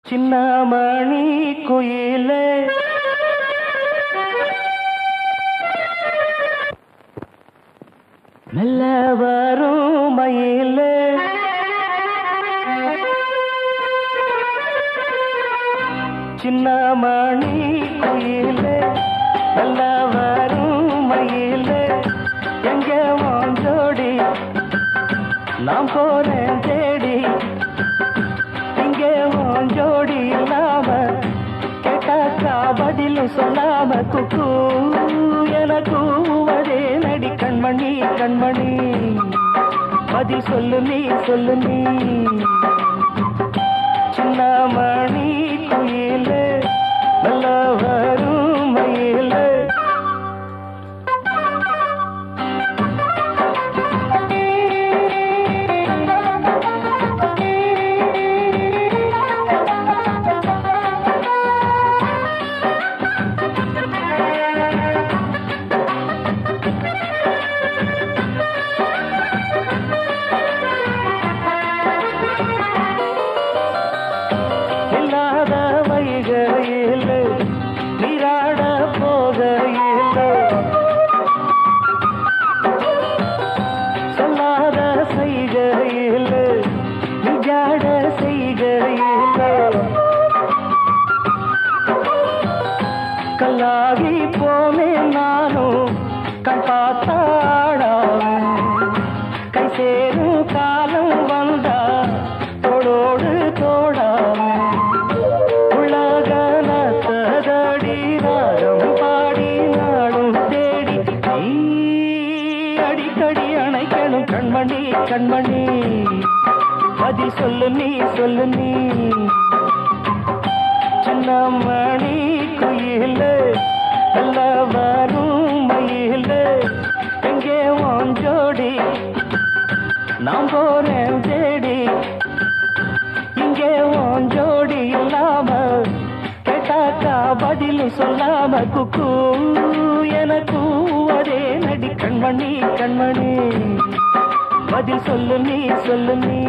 சின்னமணி குயிலே மெல்ல வரும் மயிலே சின்னமணி குயிலே மெல்ல வரும் மயிலே எங்க வாஞ்சோடி நான் போறேன் தேடி இங்கே உன் ஜோடி இல்லாம கேட்டாக்கா பதிலும் சொல்லாம குக்கு எனக்கு அதே நடி கண்மணி கண்மணி பதில் சொல்லு நீ சொல்லு நீ சின்ன மணி குயிலே நல்ல வரும் மயிலே இல்லாத வைகையில் நீராட போகையில் சொல்லாத செய்கையில் நிஜாட செய்கையில் கல்லாகி போனேன் நானும் கண் பார்த்தாடாவேன் கை சேரும் காலம் வந்தா தோடோடு தோடாமே உலகனத்ததடி ராகம் பாடி நாடும் தேடி நீ அடிக்கடி அணைக்கணும் கண்மணி கண்மணி பதில் சொல்லு நீ சொல்லு நீ சின்ன மணி குயிலே நல்ல வரும் மயிலே எங்கே உன் ஜோடி நான் போறேன் தேடி இங்கே உன் ஜோடி இல்லாம கேட்டாக்கா பதில் சொல்லாம குக்கு எனக்கு அதே நடி கண்மணி கண்மணி பதில் சொல்லு நீ சொல்லு நீ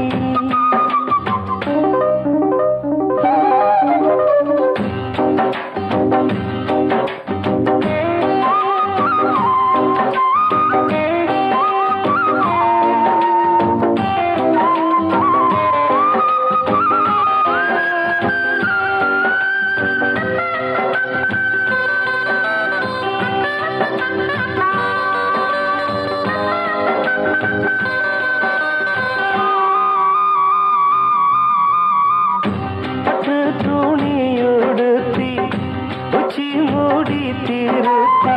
பட்டு துணி உடுத்தி உச்சி மூடி திருத்தி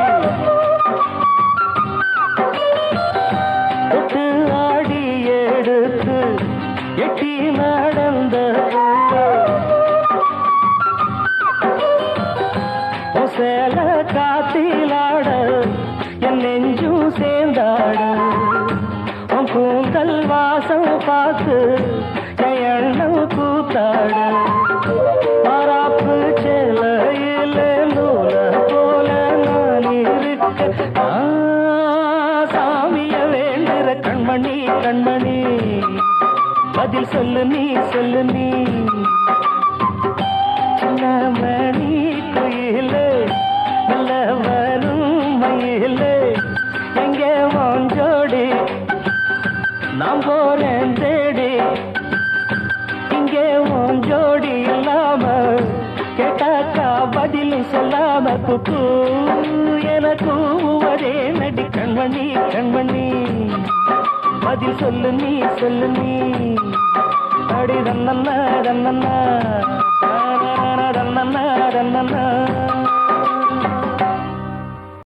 தொட்டு ஆடி எடுத்து எட்டி நடந்த சேல காத்திலாட என் நெஞ்சும் சேர்ந்தாட உன் கூந்தல் வாசம் பார்த்து என் எண்ணம் கூத்தாட மராப்பு செலையில நூல போல நான் இருக்க ஆ, சாமிய வேண்டுற கண்மணி கண்மணி பதில் சொல்லு நீ சொல்லு நீ சின்ன மணி குயிலே நல்ல வரும் மயிலே எங்கே உன் ஜோடி நான் போறேன் தேடி இங்கே உன் ஜோடி இல்லாம கேட்டாக்கா பதில் சொல்லாம குக்கு எனக்கு ஒரே நடி கண்மணி கண்மணி பதில் சொல்லு நீ சொல்லு நீ அடி தன்னண்ணா தன்னண்ணா